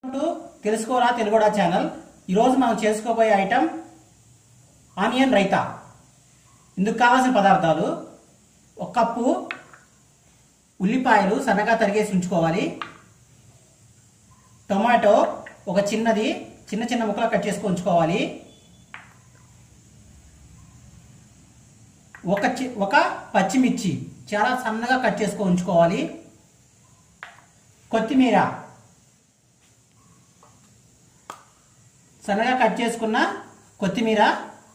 to తెలుసుకోరా తెలుగుడా channel ఈరోజు మనం చేసుకోబోయే ఐటమ్ ఆనియన్ రైతా ఇందుకు కావాల్సిన పదార్థాలు ఒక కప్పు ఉల్లిపాయలు సన్నగా తరిగేసి ఉంచుకోవాలి టొమాటో ఒక చిన్నది చిన్న చిన్న ముక్కలు కట్ చేసుకొని ఉంచుకోవాలి ఒక చి ఒక పచ్చిమిర్చి చాలా సన్నగా కట్ చేసుకొని ఉంచుకోవాలి కొత్తిమీర సన్నగా కట్ చేసుకున్న కొత్తిమీర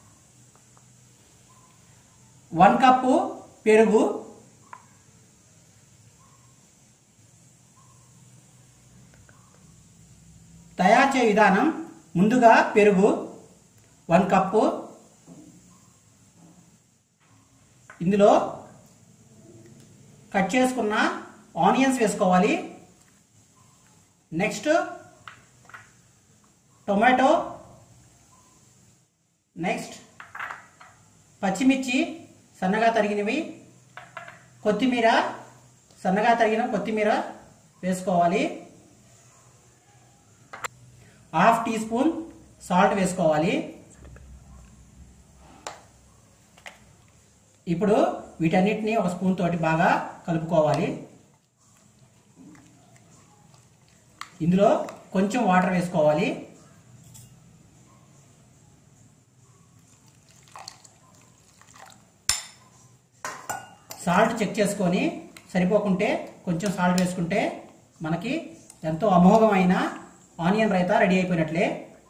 వన్ కప్పు పెరుగు తయారు చేయ విధానం ముందుగా పెరుగు వన్ కప్పు ఇందులో కట్ చేసుకున్న ఆనియన్స్ వేసుకోవాలి నెక్స్ట్ టొమాటో నెక్స్ట్ పచ్చిమిర్చి సన్నగా తరిగినవి కొత్తిమీర సన్నగా తరిగిన కొత్తిమీర వేసుకోవాలి హాఫ్ టీ స్పూన్ సాల్ట్ వేసుకోవాలి ఇప్పుడు వీటన్నిటిని ఒక స్పూన్ తోటి బాగా కలుపుకోవాలి ఇందులో కొంచెం వాటర్ వేసుకోవాలి సాల్ట్ చెక్ చేసుకొని సరిపోకుంటే కొంచెం సాల్ట్ వేసుకుంటే మనకి ఎంతో అమోఘమైన ఆనియన్ రైతా రెడీ అయిపోయినట్లే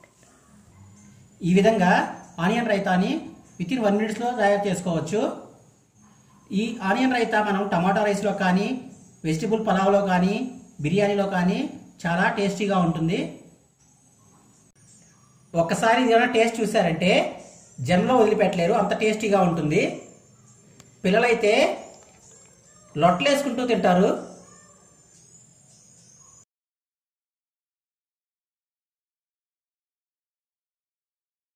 ఈ విధంగా ఆనియన్ రైతాని విత్ ఇన్ వన్ మినిట్స్లో తయారు చేసుకోవచ్చు ఈ ఆనియన్ రైతా మనం టమాటా రైస్లో కానీ వెజిటబుల్ పలావ్లో కానీ బిర్యానీలో కానీ చాలా టేస్టీగా ఉంటుంది ఒక్కసారి ఇది ఏమైనా టేస్ట్ చూసారంటే జన్మలో వదిలిపెట్టలేరు అంత టేస్టీగా ఉంటుంది పిల్లలైతే లొట్టలేసుకుంటూ తింటారు